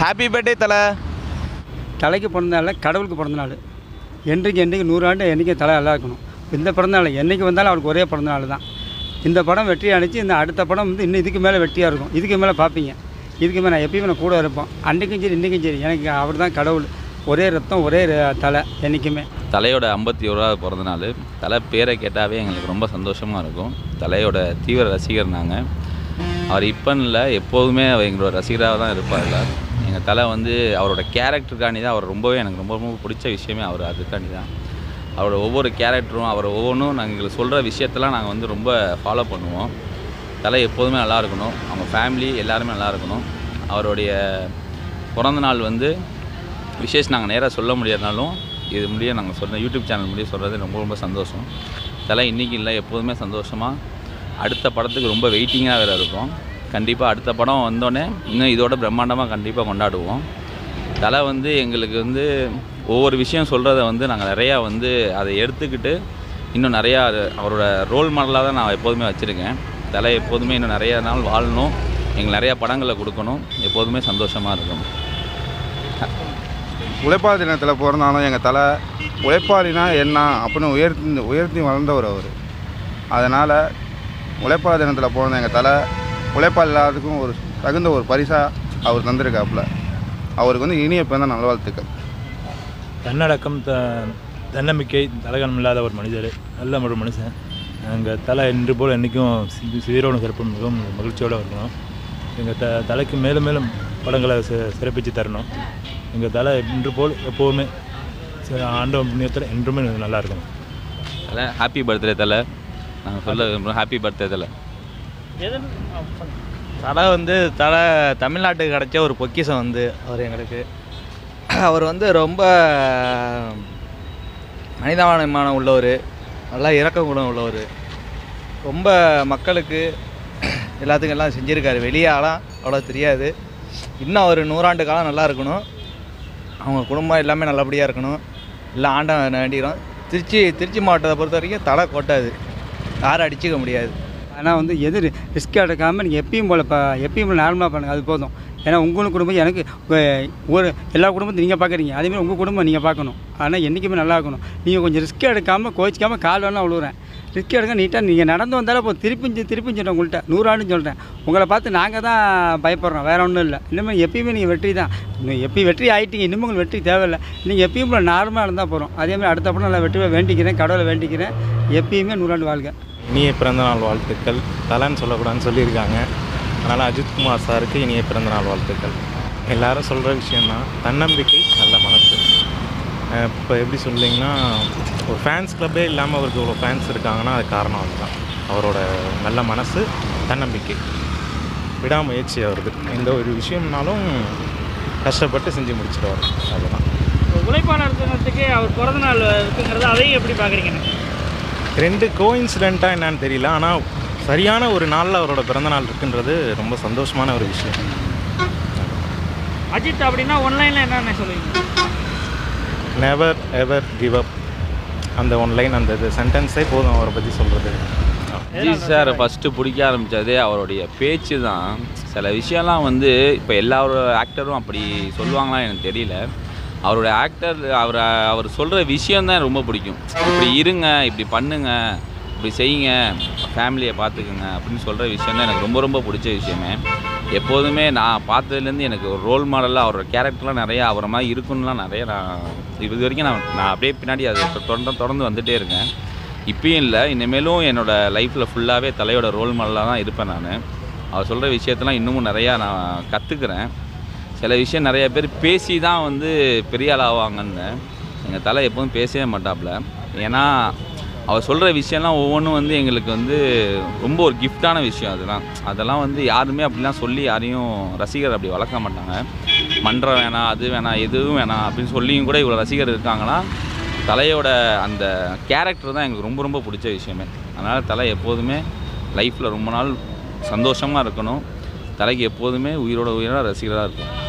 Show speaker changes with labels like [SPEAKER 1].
[SPEAKER 1] happy birthday தலை
[SPEAKER 2] தலைக்கு பிறந்த நாள் கடவுளுக்கு பிறந்த நாள் என்றைக்கு என்றைக்கு நூறாண்டு என்றைக்கு தலை நல்லா இருக்கணும் இந்த பிறந்த நாள் என்றைக்கு வந்தாலும் அவருக்கு ஒரே பிறந்த நாள் தான் இந்த படம் வெற்றி அணிச்சு இந்த அடுத்த படம் வந்து இன்னும் இதுக்கு மேலே வெற்றியாக இருக்கும் இதுக்கு மேலே பார்ப்பீங்க இதுக்கு மேலே நான் எப்பயுமே நான் கூட இருப்போம் அன்றைக்கும் சரி இன்றைக்கும் சரி எனக்கு அவர் தான் கடவுள் ஒரே ரத்தம் ஒரே ர- தலை என்றைக்குமே
[SPEAKER 3] தலையோட ஐம்பத்தி ஓராவது பிறந்த நாள் தலை பேரை கேட்டாவே எங்களுக்கு ரொம்ப சந்தோஷமாக இருக்கும் தலையோட தீவிர ரசிகர் நாங்கள் அவர் இப்போன்னு இல்லை எப்போதுமே அவர் எங்களோட ரசிகராக தான் இருப்பார்ல எங்கள் தலை வந்து அவரோட கேரக்டருக்காண்டி தான் அவர் ரொம்பவே எனக்கு ரொம்ப ரொம்ப பிடிச்ச விஷயமே அவர் அதுக்காண்டி தான் அவரோட ஒவ்வொரு கேரக்டரும் அவர் ஒவ்வொன்றும் நாங்கள் எங்களுக்கு சொல்கிற விஷயத்தெல்லாம் நாங்கள் வந்து ரொம்ப ஃபாலோ பண்ணுவோம் தலை எப்போதுமே நல்லா இருக்கணும் அவங்க ஃபேமிலி எல்லாருமே நல்லா இருக்கணும் அவருடைய பிறந்த நாள் வந்து விசேஷ் நாங்கள் நேராக சொல்ல முடியாதுனாலும் இது முடிய நாங்கள் சொல்கிற யூடியூப் சேனல் முடிய சொல்கிறது ரொம்ப ரொம்ப சந்தோஷம் தலை இன்றைக்கி இல்லை எப்போதுமே சந்தோஷமாக அடுத்த படத்துக்கு ரொம்ப வெயிட்டிங்காக வேறு இருக்கும் கண்டிப்பாக அடுத்த படம் வந்தோடனே இன்னும் இதோட பிரம்மாண்டமாக கண்டிப்பாக கொண்டாடுவோம் தலை வந்து எங்களுக்கு வந்து ஒவ்வொரு விஷயம் சொல்கிறத வந்து நாங்கள் நிறையா வந்து அதை எடுத்துக்கிட்டு இன்னும் நிறையா அது அவரோட ரோல் மாடலாக தான் நான் எப்போதுமே வச்சுருக்கேன் தலை எப்போதுமே இன்னும் நிறைய நாள் வாழணும் எங்களுக்கு நிறையா படங்களை கொடுக்கணும் எப்போதுமே சந்தோஷமாக இருக்கணும்
[SPEAKER 4] உழைப்பாளர் தினத்தில் பிறந்தாலும் எங்கள் தலை உழைப்பாளினா என்ன அப்படின்னு உயர்த்தி உயர்த்தி வளர்ந்தவர் அவர் அதனால் உழைப்பாளர் தினத்தில் பிறந்த எங்கள் தலை உழைப்பாளர் எல்லாத்துக்கும் ஒரு தகுந்த ஒரு பரிசாக அவர் தந்திருக்காப்புல அவருக்கு வந்து இனிய பிறந்த நல்வாழ்த்துக்கள்
[SPEAKER 5] தன்னடக்கம் த தன்னம்பிக்கை தலகணம் இல்லாத ஒரு மனிதர் நல்ல ஒரு மனுஷன் எங்கள் தலை இன்று போல் என்றைக்கும் சி- சீரோடு சிறப்பு மிகவும் மகிழ்ச்சியோடு இருக்கணும் எங்கள் த தலைக்கு மேலும் மேலும் படங்களை சி சிறப்பித்து தரணும் எங்கள் தலை இன்று போல் எப்போவுமே சி- ஆண்டவன் புண்ணியத்தில் என்றுமே நல்லா இருக்கணும்
[SPEAKER 3] தலை ஹாப்பி பர்த்டே தலை நாங்கள் சொல்ல விரும்புகிறோம் ஹாப்பி பர்த்டே தலை
[SPEAKER 1] தலை வந்து தலை தமிழ்நாட்டுக்கு கிடைச்ச ஒரு பொக்கிஷம் வந்து அவர் எங்களுக்கு அவர் வந்து ரொம்ப மனிதாபிமானம் உள்ளவர் நல்லா இரக்க குணம் உள்ளவர் ரொம்ப மக்களுக்கு எல்லாத்துக்கும் எல்லாம் செஞ்சுருக்காரு வெளியாலாம் அவ்வளோ தெரியாது இன்னும் அவர் நூறாண்டு காலம் நல்லா இருக்கணும் அவங்க குடும்பம் எல்லாமே நல்லபடியாக இருக்கணும் எல்லாம் ஆண்டவன் வேண்டிக்கிறோம் திருச்சி திருச்சி மாவட்டத்தை பொறுத்த வரைக்கும் தலை கொட்டாது யாரும் அடிச்சுக்க முடியாது
[SPEAKER 2] ஆனால் வந்து எது ரிஸ்க் எடுக்காமல் நீங்கள் எப்பயும் போல் இப்போ எப்பயும் போல் நார்மலாக பண்ணுங்கள் அது போதும் ஏன்னா உங்கள் குடும்பம் எனக்கு உங்க- ஒரு எல்லா குடும்பத்தையும் நீங்கள் பார்க்குறீங்க அதேமாதிரி உங்கள் குடும்பம் நீங்கள் பார்க்கணும் ஆனால் என்றைக்குமே நல்லா இருக்கணும் நீங்கள் கொஞ்சம் ரிஸ்க் எடுக்காமல் கோச்சிக்காமல் கால் வேணால் விழுவுறேன் ரிஸ்க் எடுக்க நீட்டாக நீங்கள் நடந்து வந்தாலும் இப்போ திருப்பி திருப்பி சொல்கிறேன் உங்கள்கிட்ட நூறாண்டுன்னு சொல்கிறேன் உங்களை பார்த்து நாங்கள் தான் பயப்படுறோம் வேறு ஒன்றும் இல்லை இனிமேல் எப்பயுமே நீங்கள் வெற்றி தான் இன்னும் எப்பயும் வெற்றி ஆகிட்டீங்க இன்னும் உங்களுக்கு வெற்றி தேவையில்லை நீங்கள் எப்பயும் போல் நார்மலாக இருந்தால் போகிறோம் அதேமாதிரி அடுத்த படம் நல்லா வெற்றியை வேண்டிக்கிறேன் கடவுளை வேண்டிக்கிறேன் எப்பயுமே நூறாண்டு வாழ்க
[SPEAKER 6] இனிய பிறந்தநாள் வாழ்த்துக்கள் தலைன்னு சொல்லக்கூடாதுன்னு சொல்லியிருக்காங்க அதனால் அஜித்குமார் சாருக்கு இனிய பிறந்தநாள் வாழ்த்துக்கள் எல்லாரும் சொல்கிற விஷயந்தான் தன்னம்பிக்கை நல்ல மனசு இப்போ எப்படி சொல்லிங்கன்னா ஒரு ஃபேன்ஸ் கிளப்பே இல்லாமல் அவருக்கு இவ்வளோ ஃபேன்ஸ் இருக்காங்கன்னா அது காரணம் அதுதான் அவரோட நல்ல மனசு தன்னம்பிக்கை விடாமுயற்சி அவரது எந்த ஒரு விஷயம்னாலும் கஷ்டப்பட்டு செஞ்சு முடிச்சிடுவார் அதுதான்
[SPEAKER 7] உழைப்பாளர் தினத்துக்கு அவர் பிறந்த நாள் இருக்குங்கிறது அதையும் எப்படி பார்க்குறீங்க
[SPEAKER 6] ரெண்டு கோ இன்சிடெண்ட்டாக என்னன்னு தெரியல ஆனால் சரியான ஒரு நாளில் அவரோட பிறந்தநாள் இருக்குன்றது ரொம்ப சந்தோஷமான ஒரு விஷயம்
[SPEAKER 7] அஜித் அப்படின்னா ஒன்லைனில் என்னென்ன சொல்லுவீங்க
[SPEAKER 6] நெவர் எவர் கிவ் அப் அந்த ஒன்லைன் அந்த இது சென்டென்ஸே போதும் அவரை பற்றி சொல்கிறது
[SPEAKER 3] அஜித் சார் ஃபஸ்ட்டு பிடிக்க ஆரம்பித்ததே அவருடைய பேச்சு தான் சில விஷயம்லாம் வந்து இப்போ எல்லா ஆக்டரும் அப்படி சொல்லுவாங்களா எனக்கு தெரியல அவருடைய ஆக்டர் அவர் அவர் சொல்கிற விஷயம் தான் ரொம்ப பிடிக்கும் இப்படி இருங்க இப்படி பண்ணுங்க இப்படி செய்யுங்க ஃபேமிலியை பார்த்துக்குங்க அப்படின்னு சொல்கிற விஷயம் தான் எனக்கு ரொம்ப ரொம்ப பிடிச்ச விஷயமே எப்போதுமே நான் பார்த்ததுலேருந்து எனக்கு ஒரு ரோல் மாடலாக அவரோட கேரக்டர்லாம் நிறையா அவரை மாதிரி இருக்குன்னுலாம் நிறைய நான் இது வரைக்கும் நான் நான் அப்படியே பின்னாடி அதை தொடர்ந்து தொடர்ந்து வந்துகிட்டே இருக்கேன் இப்பயும் இல்லை இனிமேலும் என்னோடய லைஃப்பில் ஃபுல்லாகவே தலையோட ரோல் மாடலாக தான் இருப்பேன் நான் அவர் சொல்கிற விஷயத்தெல்லாம் இன்னமும் நிறையா நான் கற்றுக்குறேன் சில விஷயம் நிறைய பேர் பேசி தான் வந்து பெரிய ஆள் ஆவாங்கன்னு எங்கள் தலை எப்போதும் பேசவே மாட்டாப்புல ஏன்னா அவர் சொல்கிற விஷயம்லாம் ஒவ்வொன்றும் வந்து எங்களுக்கு வந்து ரொம்ப ஒரு கிஃப்டான விஷயம் அதெல்லாம் அதெல்லாம் வந்து யாருமே அப்படிலாம் சொல்லி யாரையும் ரசிகர் அப்படி வளர்க்க மாட்டாங்க மன்றம் வேணாம் அது வேணாம் எதுவும் வேணாம் அப்படின்னு சொல்லியும் கூட இவ்வளோ ரசிகர் இருக்காங்கன்னா தலையோட அந்த கேரக்டர் தான் எனக்கு ரொம்ப ரொம்ப பிடிச்ச விஷயமே அதனால் தலை எப்போதுமே லைஃப்பில் ரொம்ப நாள் சந்தோஷமாக இருக்கணும் தலைக்கு எப்போதுமே உயிரோட உயிராக ரசிகராக இருக்கும்